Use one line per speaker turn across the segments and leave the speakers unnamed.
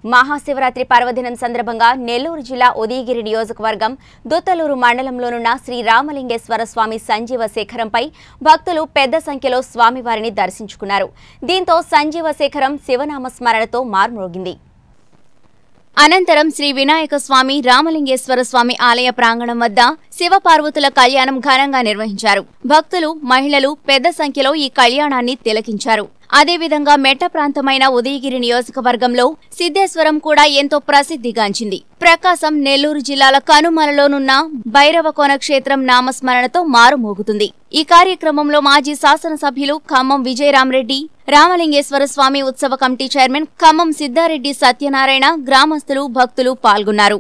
మహాశివరాత్రి పర్వదినం సందర్భంగా నెల్లూరు జిల్లా ఉదయగిరి నియోజకవర్గం దుత్తలూరు మండలంలోనున్న శ్రీ రామలింగేశ్వర స్వామి సంజీవ శేఖరంపై భక్తులు పెద్ద సంఖ్యలో స్వామివారిని దర్శించుకున్నారు దీంతో సంజీవ శేఖరం శివనామ స్మరణతో మార్మోగింది అనంతరం శ్రీ వినాయక స్వామి రామలింగేశ్వర స్వామి ఆలయ ప్రాంగణం వద్ద శివపార్వతుల కళ్యాణం ఘనంగా నిర్వహించారు భక్తులు మహిళలు పెద్ద సంఖ్యలో ఈ కళ్యాణాన్ని తిలకించారు అదేవిధంగా మెట్ట ప్రాంతమైన ఉదయగిరి నియోజకవర్గంలో సిద్ధేశ్వరం కూడా ఎంతో ప్రసిద్ధిగాంచింది ప్రకాశం నెల్లూరు జిల్లాల కనుమలలోనున్న భైరవకోన క్షేత్రం నామస్మరణతో మారుమోగుతుంది ఈ కార్యక్రమంలో మాజీ శాసనసభ్యులు ఖమ్మం విజయరామరెడ్డి రామలింగేశ్వర స్వామి ఉత్సవ కమిటీ చైర్మన్ ఖమ్మం సిద్ధారెడ్డి సత్యనారాయణ గ్రామస్తులు భక్తులు పాల్గొన్నారు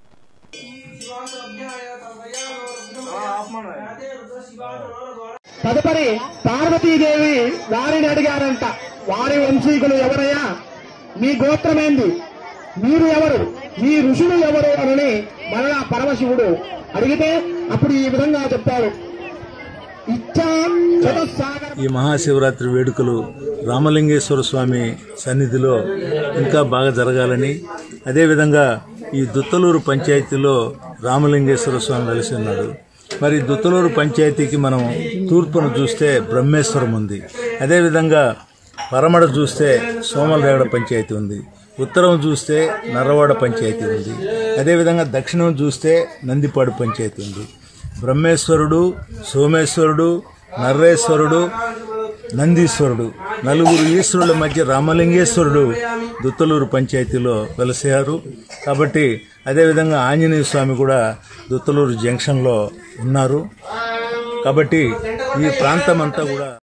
తదుపరి పార్వతీదేవి వారిని అడిగారంట వారి వంశీకులు ఎవరయ్యా మీ గోత్రమేంది మీరు ఎవరు మీ ఋషులు ఎవరు అని మరలా పరమశివుడు అడిగితే అప్పుడు ఈ విధంగా చెప్తాడు ఇచ్చా చతుస్సాగర
ఈ మహాశివరాత్రి వేడుకలు రామలింగేశ్వర స్వామి సన్నిధిలో ఇంకా బాగా జరగాలని అదేవిధంగా ఈ దుత్తలూరు పంచాయతీలో రామలింగేశ్వర స్వామి వెలిసి ఉన్నాడు మరి దుత్తలూరు పంచాయతీకి మనం తూర్పున చూస్తే బ్రహ్మేశ్వరం ఉంది అదేవిధంగా పరమడ చూస్తే సోమలరేగడ పంచాయతీ ఉంది ఉత్తరం చూస్తే నర్రవాడ పంచాయతీ ఉంది అదేవిధంగా దక్షిణం చూస్తే నందిపాడు పంచాయతీ ఉంది బ్రహ్మేశ్వరుడు సోమేశ్వరుడు నర్రేశ్వరుడు నందీశ్వరుడు నలుగురు ఈశ్వరుల మధ్య రామలింగేశ్వరుడు దుత్తలూరు పంచాయతీలో వెలసారు కాబట్టి అదేవిధంగా ఆంజనేయ స్వామి కూడా దుత్తలూరు జంక్షన్లో ఉన్నారు కాబట్టి ఈ ప్రాంతం అంతా కూడా